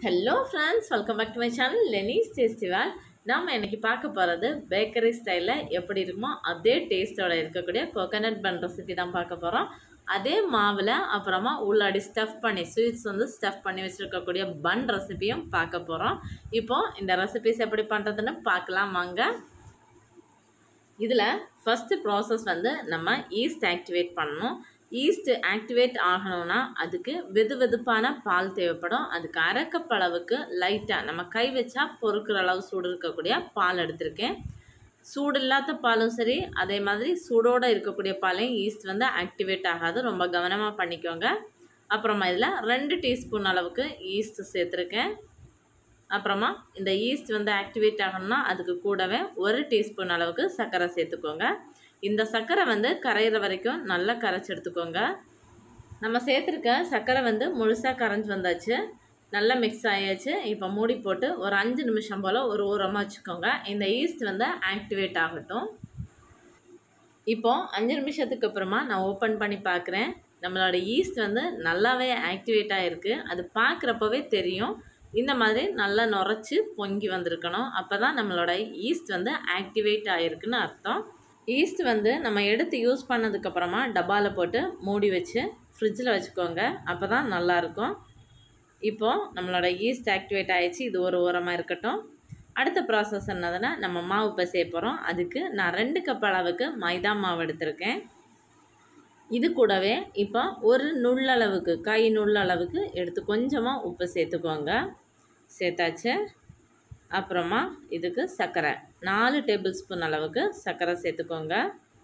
hello friends welcome back to my channel லெனிஸ் festival நாம் இன்னைக்கு பார்க்க போகிறது பேக்கரி ஸ்டைலில் எப்படி இருக்குமோ அதே டேஸ்ட்டோட இருக்கக்கூடிய கோகனட் பன் ரெசிபி தான் பார்க்க போகிறோம் அதே மாவில் அப்புறமா உள்ளாடி ஸ்டஃப் பண்ணி ஸ்வீட்ஸ் வந்து ஸ்டஃப் பண்ணி வச்சுருக்கக்கூடிய பன் ரெசிபியும் பார்க்க போகிறோம் இப்போது இந்த ரெசிபிஸ் எப்படி பண்ணுறதுன்னு பார்க்கலாம் வாங்க இதில் ஃபஸ்ட்டு ப்ராசஸ் வந்து நம்ம ஈஸ்ட் ஆக்டிவேட் பண்ணணும் ஈஸ்ட் ஆக்டிவேட் ஆகணும்னா அதுக்கு வெது வெதுப்பான பால் தேவைப்படும் அதுக்கு அரை கப் அளவுக்கு லைட்டாக நம்ம கை வச்சா பொறுக்கிற அளவு சூடு இருக்கக்கூடிய பால் எடுத்திருக்கேன் சூடு இல்லாத பாலும் சரி அதே மாதிரி சூடோடு இருக்கக்கூடிய பாலையும் ஈஸ்ட் வந்து ஆக்டிவேட் ஆகாது ரொம்ப கவனமாக பண்ணிக்கோங்க அப்புறமா இதில் ரெண்டு டீஸ்பூன் அளவுக்கு ஈஸ்ட் சேர்த்துருக்கேன் அப்புறமா இந்த ஈஸ்ட் வந்து ஆக்டிவேட் ஆகணும்னா அதுக்கு கூடவே ஒரு டீஸ்பூன் அளவுக்கு சர்க்கரை சேர்த்துக்கோங்க இந்த சர்க்கரை வந்து கரையிற வரைக்கும் நல்லா கரைச்சி எடுத்துக்கோங்க நம்ம சேர்த்துருக்க சர்க்கரை வந்து முழுசாக கரைஞ்சி வந்தாச்சு நல்லா மிக்ஸ் ஆயாச்சு இப்போ மூடி போட்டு ஒரு அஞ்சு நிமிஷம் போல் ஒரு ஓரமாக வச்சுக்கோங்க இந்த ஈஸ்ட் வந்து ஆக்டிவேட் ஆகட்டும் இப்போது அஞ்சு நிமிஷத்துக்கு அப்புறமா நான் ஓப்பன் பண்ணி பார்க்குறேன் நம்மளோட ஈஸ்ட் வந்து நல்லாவே ஆக்டிவேட் ஆகிருக்கு அது பார்க்குறப்பவே தெரியும் இந்த மாதிரி நல்லா நுரைச்சி பொங்கி வந்திருக்கணும் அப்போ தான் நம்மளோட ஈஸ்ட் வந்து ஆக்டிவேட் ஆகிருக்குன்னு அர்த்தம் ஈஸ்ட் வந்து நம்ம எடுத்து யூஸ் பண்ணதுக்கப்புறமா டப்பாவில் போட்டு மூடி வச்சு ஃப்ரிட்ஜில் வச்சுக்கோங்க அப்போ தான் நல்லாயிருக்கும் இப்போது நம்மளோட ஈஸ்ட் ஆக்டிவேட் ஆகிடுச்சு இது ஒரு ஓரமாக இருக்கட்டும் அடுத்த ப்ராசஸ் என்னதுன்னா நம்ம மாவு பிசைய போகிறோம் அதுக்கு நான் ரெண்டு கப் அளவுக்கு மைதா மாவு எடுத்திருக்கேன் இது கூடவே இப்போ ஒரு நுள்ளளவுக்கு கை நுள்ளளவுக்கு எடுத்து கொஞ்சமாக உப்பு சேர்த்துக்கோங்க சேர்த்தாச்சு அப்புறமா இதுக்கு சர்க்கரை நாலு டேபிள் ஸ்பூன் அளவுக்கு சர்க்கரை சேர்த்துக்கோங்க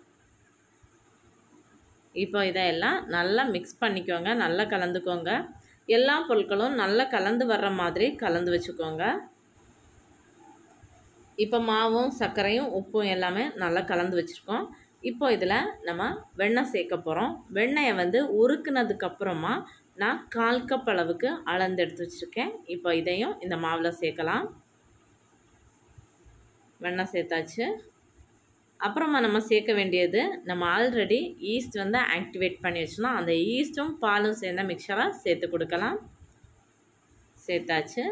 இப்போ இதையெல்லாம் நல்லா மிக்ஸ் பண்ணிக்கோங்க நல்லா கலந்துக்கோங்க எல்லா பொருட்களும் நல்லா கலந்து வர்ற மாதிரி கலந்து வச்சுக்கோங்க இப்போ மாவும் சர்க்கரையும் உப்பும் எல்லாமே நல்லா கலந்து வச்சுருக்கோம் இப்போ இதில் நம்ம வெண்ணெய் சேர்க்க போகிறோம் வெண்ணெயை வந்து உருக்குனதுக்கப்புறமா நான் கால் கப் அளவுக்கு அளந்து எடுத்து வச்சுருக்கேன் இப்போ இதையும் இந்த மாவில் சேர்க்கலாம் வெண்ணெய் சேர்த்தாச்சு அப்புறமா நம்ம சேர்க்க வேண்டியது நம்ம ஆல்ரெடி ஈஸ்ட் வந்து ஆக்டிவேட் பண்ணி வச்சோம்னா அந்த ஈஸ்ட்டும் பாலும் சேர்ந்த மிக்சராக சேர்த்து கொடுக்கலாம் சேர்த்தாச்சு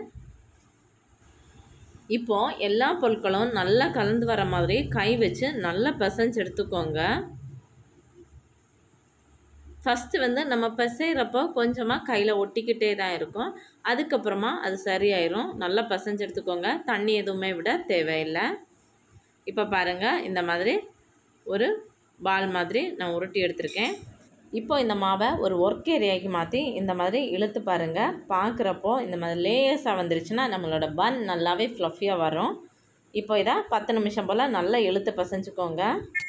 இப்போது எல்லா பொருட்களும் நல்லா கலந்து வர மாதிரி கை வச்சு நல்லா பிசைஞ்சு எடுத்துக்கோங்க ஃபஸ்ட்டு வந்து நம்ம பிசைகிறப்போ கொஞ்சமாக கையில் ஒட்டிக்கிட்டே தான் இருக்கும் அதுக்கப்புறமா அது சரியாயிரும் நல்லா பிசைஞ்சு எடுத்துக்கோங்க தண்ணி எதுவுமே விட தேவையில்லை இப்போ பாருங்கள் இந்த மாதிரி ஒரு பால் மாதிரி நான் உருட்டி எடுத்திருக்கேன் இப்போ இந்த மாவை ஒரு ஒர்க் ஏரியாவுக்கு மாற்றி இந்த மாதிரி இழுத்து பாருங்கள் பார்க்குறப்போ இந்த மாதிரி லேயர்ஸாக வந்துருச்சுன்னா நம்மளோட பன் நல்லாவே ஃப்ளஃபியாக வரும் இப்போ இதை பத்து நிமிஷம் போல் நல்லா இழுத்து பசைஞ்சுக்கோங்க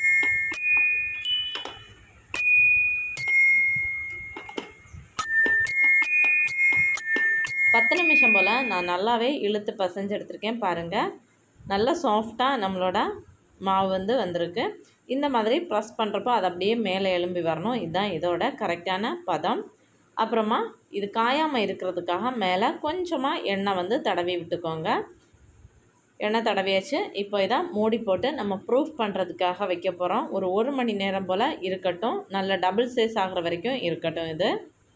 பத்து நிமிஷம் போல் நான் நல்லாவே இழுத்து பசைஞ்சு எடுத்திருக்கேன் பாருங்கள் நல்லா சாஃப்டாக நம்மளோட மாவு வந்து வந்திருக்கு இந்த மாதிரி ப்ரெஸ் பண்ணுறப்போ அது அப்படியே மேலே எலும்பி வரணும் இதுதான் இதோட கரெக்டான பதம் அப்புறமா இது காயாமல் இருக்கிறதுக்காக மேலே கொஞ்சமாக எண்ணெய் வந்து தடவி விட்டுக்கோங்க எண்ணெய் தடவியாச்சு இப்போ இதை மூடி போட்டு நம்ம ப்ரூஃப் பண்ணுறதுக்காக வைக்க போகிறோம் ஒரு ஒரு மணி நேரம் போல் இருக்கட்டும் நல்ல டபுள் சைஸ் ஆகிற வரைக்கும் இருக்கட்டும் இது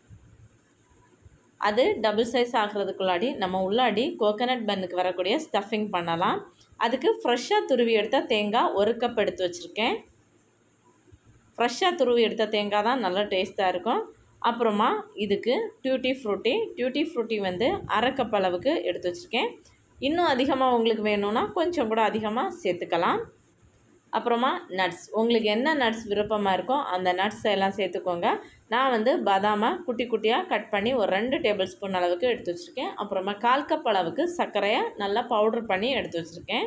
அது டபுள் சைஸ் ஆகிறதுக்குள்ளாடி நம்ம உள்ளாடி கோகனட் பன்னுக்கு வரக்கூடிய ஸ்டஃபிங் பண்ணலாம் அதுக்கு ஃப்ரெஷ்ஷாக துருவி எடுத்த தேங்காய் ஒரு கப் எடுத்து வச்சுருக்கேன் ஃப்ரெஷ்ஷாக துருவி எடுத்த தேங்காய் தான் நல்லா டேஸ்ட்டாக இருக்கும் அப்புறமா இதுக்கு டியூட்டி ஃப்ரூட்டி டியூட்டி ஃப்ரூட்டி வந்து அரை கப் அளவுக்கு எடுத்து வச்சுருக்கேன் இன்னும் அதிகமாக உங்களுக்கு வேணும்னா கொஞ்சம் கூட அதிகமாக சேர்த்துக்கலாம் அப்புறமா நட்ஸ் உங்களுக்கு என்ன நட்ஸ் விருப்பமாக இருக்கோ அந்த நட்ஸ் எல்லாம் சேர்த்துக்கோங்க நான் வந்து பாதாமை குட்டி குட்டியாக கட் பண்ணி ஒரு ரெண்டு டேபிள் ஸ்பூன் அளவுக்கு எடுத்து வச்சுருக்கேன் அப்புறமா கால் கப் அளவுக்கு சர்க்கரையை நல்லா பவுட்ரு பண்ணி எடுத்து வச்சுருக்கேன்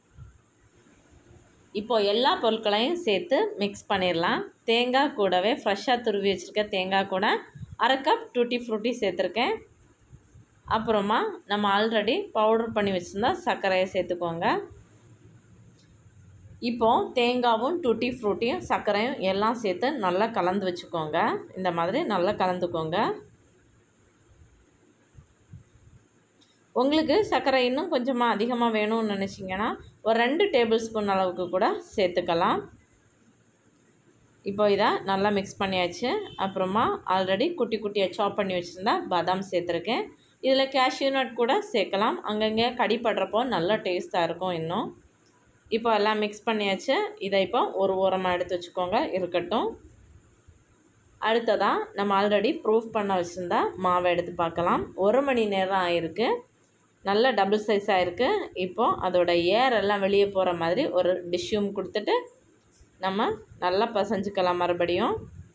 இப்போது எல்லா பொருட்களையும் சேர்த்து மிக்ஸ் பண்ணிடலாம் தேங்காய் கூடவே ஃப்ரெஷ்ஷாக துருவி வச்சுருக்க தேங்காய் கூட அரை கப் டூட்டி ஃப்ரூட்டி சேர்த்துருக்கேன் அப்புறமா நம்ம ஆல்ரெடி பவுட்ரு பண்ணி வச்சுருந்தா சர்க்கரையை சேர்த்துக்கோங்க இப்போது தேங்காவும் டூட்டி ஃப்ரூட்டியும் சர்க்கரையும் எல்லாம் சேர்த்து நல்லா கலந்து வச்சுக்கோங்க இந்த மாதிரி நல்லா கலந்துக்கோங்க உங்களுக்கு சர்க்கரை இன்னும் கொஞ்சமாக அதிகமாக வேணும்னு நினச்சிங்கன்னா ஒரு ரெண்டு டேபிள் ஸ்பூன் அளவுக்கு கூட சேர்த்துக்கலாம் இப்போ இதை நல்லா மிக்ஸ் பண்ணியாச்சு அப்புறமா ஆல்ரெடி குட்டி குட்டியாக சாப் பண்ணி வச்சுருந்தா பாதாம் சேர்த்துருக்கேன் இதில் கேஷ்யூ நட் கூட சேர்க்கலாம் அங்கங்கே கடிப்படுறப்போ நல்லா டேஸ்ட்டாக இருக்கும் இன்னும் இப்போ எல்லாம் மிக்ஸ் பண்ணியாச்சு இதை இப்போ ஒரு ஓரமாக எடுத்து வச்சுக்கோங்க இருக்கட்டும் அடுத்ததாக நம்ம ஆல்ரெடி ப்ரூஃப் பண்ண வச்சுருந்தா மாவை எடுத்து பார்க்கலாம் ஒரு மணி நேரம் ஆயிருக்கு நல்ல டபுள் சைஸாக இருக்குது இப்போது அதோட ஏர் எல்லாம் வெளியே போகிற மாதிரி ஒரு டிஷ்யூம் கொடுத்துட்டு நம்ம நல்லா பசைஞ்சுக்கலாம் மறுபடியும்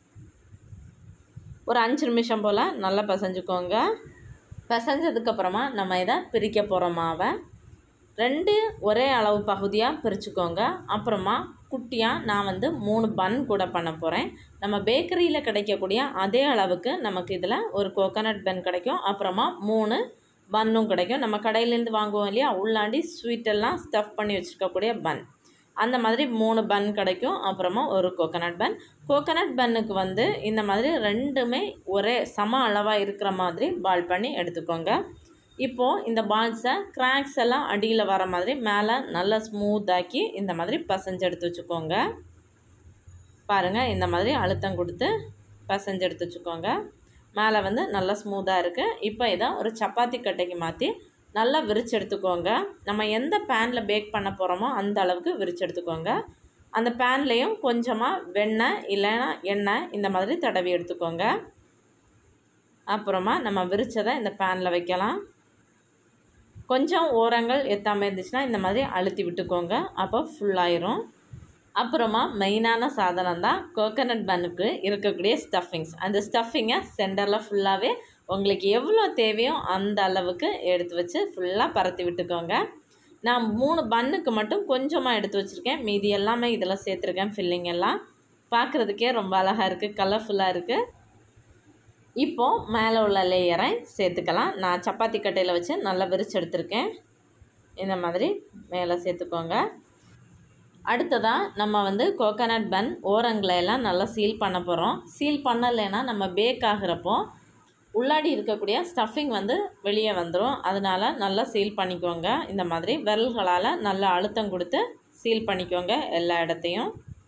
ஒரு அஞ்சு நிமிஷம் போல் நல்லா பசைஞ்சுக்கோங்க பசைஞ்சதுக்கப்புறமா நம்ம இதை பிரிக்க போகிறோம் மாவை ரெண்டு ஒரே அளவு பகுதியாக பிரிச்சுக்கோங்க அப்புறமா குட்டியாக நான் வந்து மூணு பன் கூட பண்ண போகிறேன் நம்ம பேக்கரியில் கிடைக்கக்கூடிய அதே அளவுக்கு நமக்கு இதில் ஒரு கோகோனட் பன் கிடைக்கும் அப்புறமா மூணு பன்னும் கிடைக்கும் நம்ம கடையிலேருந்து வாங்குவோம் இல்லையா உள்ளாண்டி ஸ்வீட்டெல்லாம் ஸ்டஃப் பண்ணி வச்சுருக்கக்கூடிய பன் அந்த மாதிரி மூணு பன் கிடைக்கும் அப்புறமா ஒரு கோகோனட் பன் கோகோனட் பன்னுக்கு வந்து இந்த மாதிரி ரெண்டுமே ஒரே சம அளவாக இருக்கிற மாதிரி பால் பண்ணி எடுத்துக்கோங்க இப்போது இந்த பால்ஸை கிராக்ஸ் எல்லாம் அடியில் வர மாதிரி மேலே நல்லா ஸ்மூத்தாக்கி இந்த மாதிரி பசஞ்சு எடுத்து வச்சுக்கோங்க பாருங்கள் இந்த மாதிரி அழுத்தம் கொடுத்து பசஞ்சு எடுத்து வச்சுக்கோங்க மேலே வந்து நல்லா ஸ்மூத்தாக இருக்குது இப்போ இதை ஒரு சப்பாத்தி கட்டைக்கு மாற்றி நல்லா விரிச்சு எடுத்துக்கோங்க நம்ம எந்த பேனில் பேக் பண்ண போகிறோமோ அந்த அளவுக்கு விரிச்சு எடுத்துக்கோங்க அந்த பேன்லேயும் கொஞ்சமாக வெண்ணெய் இல்லைன்னா எண்ணெய் இந்த மாதிரி தடவி எடுத்துக்கோங்க அப்புறமா நம்ம விரிச்சதை இந்த பேனில் வைக்கலாம் கொஞ்சம் ஓரங்கள் எத்தாமல் இருந்துச்சுன்னா இந்த மாதிரி அழுத்தி விட்டுக்கோங்க அப்போ ஃபுல்லாயிரும் அப்புறமா மெயினான சாதனம் தான் கோகனட் பன்னுக்கு இருக்கக்கூடிய ஸ்டஃபிங்ஸ் அந்த ஸ்டஃபிங்கை சென்டரில் ஃபுல்லாகவே உங்களுக்கு எவ்வளோ தேவையோ அந்த அளவுக்கு எடுத்து வச்சு ஃபுல்லாக பரத்தி விட்டுக்கோங்க நான் மூணு பன்னுக்கு மட்டும் கொஞ்சமாக எடுத்து வச்சுருக்கேன் மீதி எல்லாமே இதில் சேர்த்துருக்கேன் ஃபில்லிங் எல்லாம் பார்க்குறதுக்கே ரொம்ப அழகாக இருக்குது கலர்ஃபுல்லாக இருக்குது இப்போது மேலே உள்ள லேயரை சேர்த்துக்கலாம் நான் சப்பாத்தி கட்டையில் வச்சு நல்லா விரிச்சு எடுத்திருக்கேன் இந்த மாதிரி மேலே சேர்த்துக்கோங்க அடுத்ததாக நம்ம வந்து கோகனட் பன் ஓரங்களை எல்லாம் நல்லா சீல் பண்ண போகிறோம் சீல் பண்ணலைன்னா நம்ம பேக் ஆகிறப்போ உள்ளாடி இருக்கக்கூடிய ஸ்டஃபிங் வந்து வெளியே வந்துடும் அதனால் நல்லா சீல் பண்ணிக்கோங்க இந்த மாதிரி விரல்களால் நல்லா அழுத்தம் கொடுத்து சீல் பண்ணிக்கோங்க எல்லா இடத்தையும்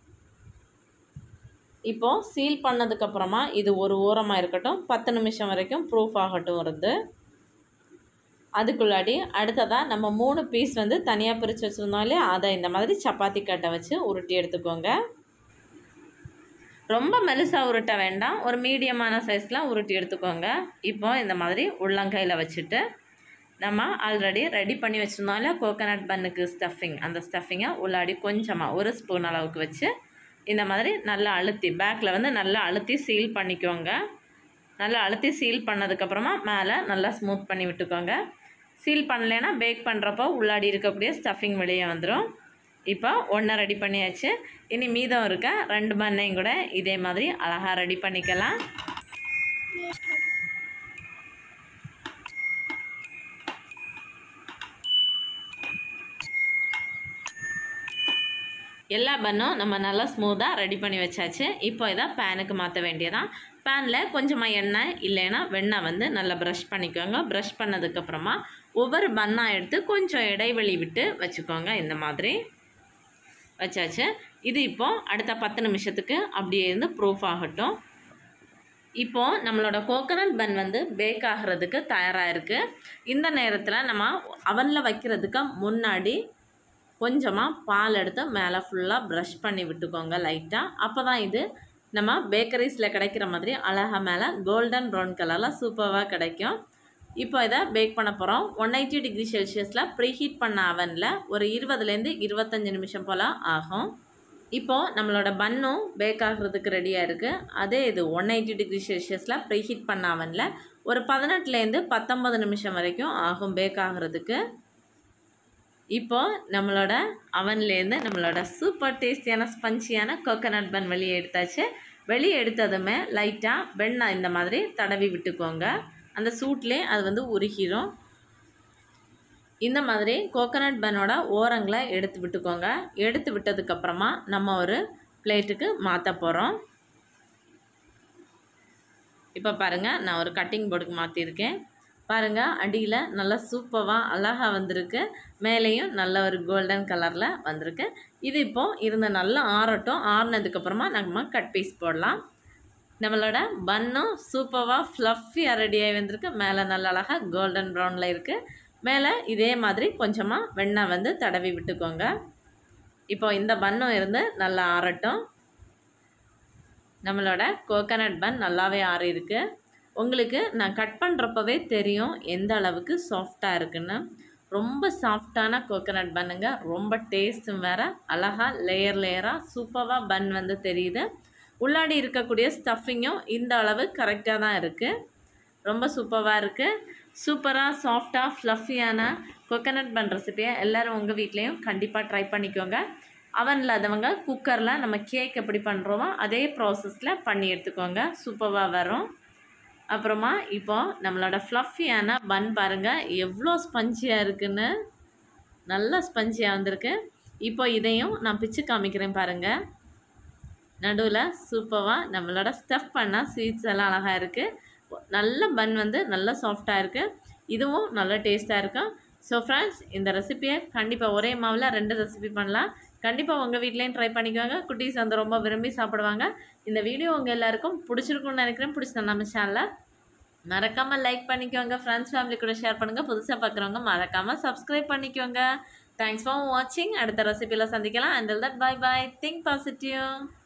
இப்போது சீல் பண்ணதுக்கப்புறமா இது ஒரு ஓரமாக இருக்கட்டும் பத்து நிமிஷம் வரைக்கும் ப்ரூஃப் ஆகட்டும் வருது அதுக்குள்ளாடி அடுத்ததாக நம்ம மூணு பீஸ் வந்து தனியாக பிரித்து வச்சுருந்தோம் இல்லையா அதை இந்த மாதிரி சப்பாத்தி கட்டை வச்சு உருட்டி எடுத்துக்கோங்க ரொம்ப மெலிசாக உருட்ட வேண்டாம் ஒரு மீடியமான சைஸில் உருட்டி எடுத்துக்கோங்க இப்போ இந்த மாதிரி உள்ளங்கையில் வச்சுட்டு நம்ம ஆல்ரெடி ரெடி பண்ணி வச்சுருந்தோம் இல்லையா கோகனட் பன்னுக்கு ஸ்டஃபிங் அந்த ஸ்டஃபிங்கை உள்ளாடி கொஞ்சமாக ஒரு ஸ்பூன் அளவுக்கு வச்சு இந்த மாதிரி நல்லா அழுத்தி பேக்கில் வந்து நல்லா அழுத்தி சீல் பண்ணிக்கோங்க நல்லா அழுத்தி சீல் பண்ணதுக்கப்புறமா மேலே நல்லா ஸ்மூத் பண்ணி விட்டுக்கோங்க சீல் பண்ணலைன்னா பேக் பண்ணுறப்போ உள்ளாடி இருக்கக்கூடிய ஸ்டஃபிங் வெளியே வந்துடும் இப்போ ஒன்றை ரெடி பண்ணியாச்சு இனி மீதம் இருக்க ரெண்டு பண்ணையும் கூட இதே மாதிரி அழகாக ரெடி பண்ணிக்கலாம் எல்லா பன்னும் நம்ம நல்லா ஸ்மூத்தாக ரெடி பண்ணி வச்சாச்சு இப்போ இதை பேனுக்கு மாற்ற வேண்டியதான் பேனில் கொஞ்சமாக எண்ணெய் இல்லைன்னா வெண்ணெய் வந்து நல்லா ப்ரஷ் பண்ணிக்கோங்க ப்ரஷ் பண்ணதுக்கப்புறமா ஒவ்வொரு பன்னாக எடுத்து கொஞ்சம் இடைவெளி விட்டு வச்சுக்கோங்க இந்த மாதிரி வச்சாச்சு இது இப்போது அடுத்த பத்து நிமிஷத்துக்கு அப்படியே இருந்து ப்ரூஃப் ஆகட்டும் இப்போது நம்மளோட கோகனட் பன் வந்து பேக் ஆகிறதுக்கு தயாராக இருக்குது இந்த நேரத்தில் நம்ம அவனில் வைக்கிறதுக்கு முன்னாடி கொஞ்சமாக பால் எடுத்து மேலே ஃபுல்லாக ப்ரஷ் பண்ணி விட்டுக்கோங்க லைட்டாக அப்போ தான் இது நம்ம பேக்கரிஸில் கிடைக்கிற மாதிரி அழகாக மேலே கோல்டன் ப்ரௌன் கலரில் சூப்பராக கிடைக்கும் இப்போ இதை பேக் பண்ண போகிறோம் ஒன் எயிட்டி டிகிரி செல்சியஸில் ப்ரீஹீட் பண்ண அவனில் ஒரு இருபதுலேருந்து இருபத்தஞ்சி நிமிஷம் போல் ஆகும் இப்போது நம்மளோட பன்னும் பேக் ஆகிறதுக்கு ரெடியாக இருக்குது அதே இது ஒன் எயிட்டி டிகிரி செல்சியஸில் ப்ரீஹீட் பண்ண அவனில் ஒரு பதினெட்டுலேருந்து பத்தொம்பது நிமிஷம் வரைக்கும் ஆகும் பேக் ஆகிறதுக்கு இப்போ நம்மளோட அவன்லேருந்து நம்மளோட சூப்பர் டேஸ்டியான ஸ்பஞ்சியான கோகனட் பன் வெளியே எடுத்தாச்சு வெளியே எடுத்ததுமே லைட்டாக வெண்ணெய் இந்த மாதிரி தடவி விட்டுக்கோங்க அந்த சூட்லேயே அது வந்து உருகிரும் இந்த மாதிரி கோகனட் பன்னோட ஓரங்களை எடுத்து விட்டுக்கோங்க எடுத்து விட்டதுக்கப்புறமா நம்ம ஒரு பிளேட்டுக்கு மாற்ற போகிறோம் இப்போ பாருங்கள் நான் ஒரு கட்டிங் போர்டுக்கு மாற்றிருக்கேன் பாருங்கள் அடியில் நல்லா சூப்பராக அழகாக வந்திருக்கு மேலேயும் நல்ல ஒரு கோல்டன் கலரில் வந்திருக்கு இது இப்போது இருந்த நல்லா ஆறட்டும் ஆறுனதுக்கப்புறமா நம்ம கட் பீஸ் போடலாம் நம்மளோட பன்னும் சூப்பராக ஃப்ளஃபியாக ரெடியாகி வந்திருக்கு மேலே நல்ல அழகாக கோல்டன் ப்ரௌனில் இருக்குது மேலே இதே மாதிரி கொஞ்சமாக வெண்ணெய் வந்து தடவி விட்டுக்கோங்க இப்போ இந்த பன்னும் இருந்து நல்லா ஆறட்டும் நம்மளோட கோகனட் பன் நல்லாவே ஆறி இருக்கு உங்களுக்கு நான் கட் பண்ணுறப்பவே தெரியும் எந்த அளவுக்கு சாஃப்டாக இருக்குன்னு ரொம்ப சாஃப்டான கோகனட் பண்ணுங்க ரொம்ப டேஸ்ட்டும் வேறு அழகாக லேயர் லேயராக சூப்பராக பன் வந்து தெரியுது உள்ளாடி இருக்கக்கூடிய ஸ்டஃபிங்கும் இந்த அளவு கரெக்டாக தான் இருக்குது ரொம்ப சூப்பராக இருக்குது சூப்பராக சாஃப்டாக ஃப்ளஃபியான கோகனட் பன் ரெசிபியை எல்லோரும் உங்கள் வீட்லேயும் கண்டிப்பாக ட்ரை பண்ணிக்கோங்க அவன் இல்லாதவங்க குக்கரில் நம்ம கேக் எப்படி பண்ணுறோமோ அதே ப்ராசஸில் பண்ணி எடுத்துக்கோங்க சூப்பராக வரும் அப்புறமா இப்போ நம்மளோட ஃப்ளஃபியான பன் பாருங்கள் எவ்வளோ ஸ்பஞ்சியாக இருக்குன்னு நல்லா ஸ்பஞ்சியாக வந்திருக்கு இப்போ இதையும் நான் பிச்சு காமிக்கிறேன் பாருங்கள் நடுவில் சூப்பராக நம்மளோட ஸ்டஃப் பண்ணால் ஸ்வீட்ஸ் எல்லாம் அழகாக இருக்குது நல்ல பன் வந்து நல்லா சாஃப்டாக இருக்குது இதுவும் நல்ல டேஸ்ட்டாக இருக்கும் ஸோ ஃப்ரெண்ட்ஸ் இந்த ரெசிப்பியை கண்டிப்பாக ஒரே மாவில் ரெண்டு ரெசிபி பண்ணலாம் கண்டிப்பாக உங்கள் வீட்லேயும் ட்ரை பண்ணிக்கோங்க குட்டீஸ் வந்து ரொம்ப விரும்பி சாப்பிடுவாங்க இந்த வீடியோ உங்கள் எல்லாருக்கும் பிடிச்சிருக்கும்னு நினைக்கிறேன் பிடிச்ச நம்ம சேனலை மறக்காமல் லைக் பண்ணிக்கோங்க ஃப்ரெண்ட்ஸ் ஃபேமிலி கூட ஷேர் பண்ணுங்கள் புதுசாக பார்க்குறவங்க மறக்காமல் சப்ஸ்கிரைப் பண்ணிக்கோங்க தேங்க்ஸ் ஃபார் வாட்சிங் அடுத்த ரெசிபியில் சந்திக்கலாம் until that bye bye think positive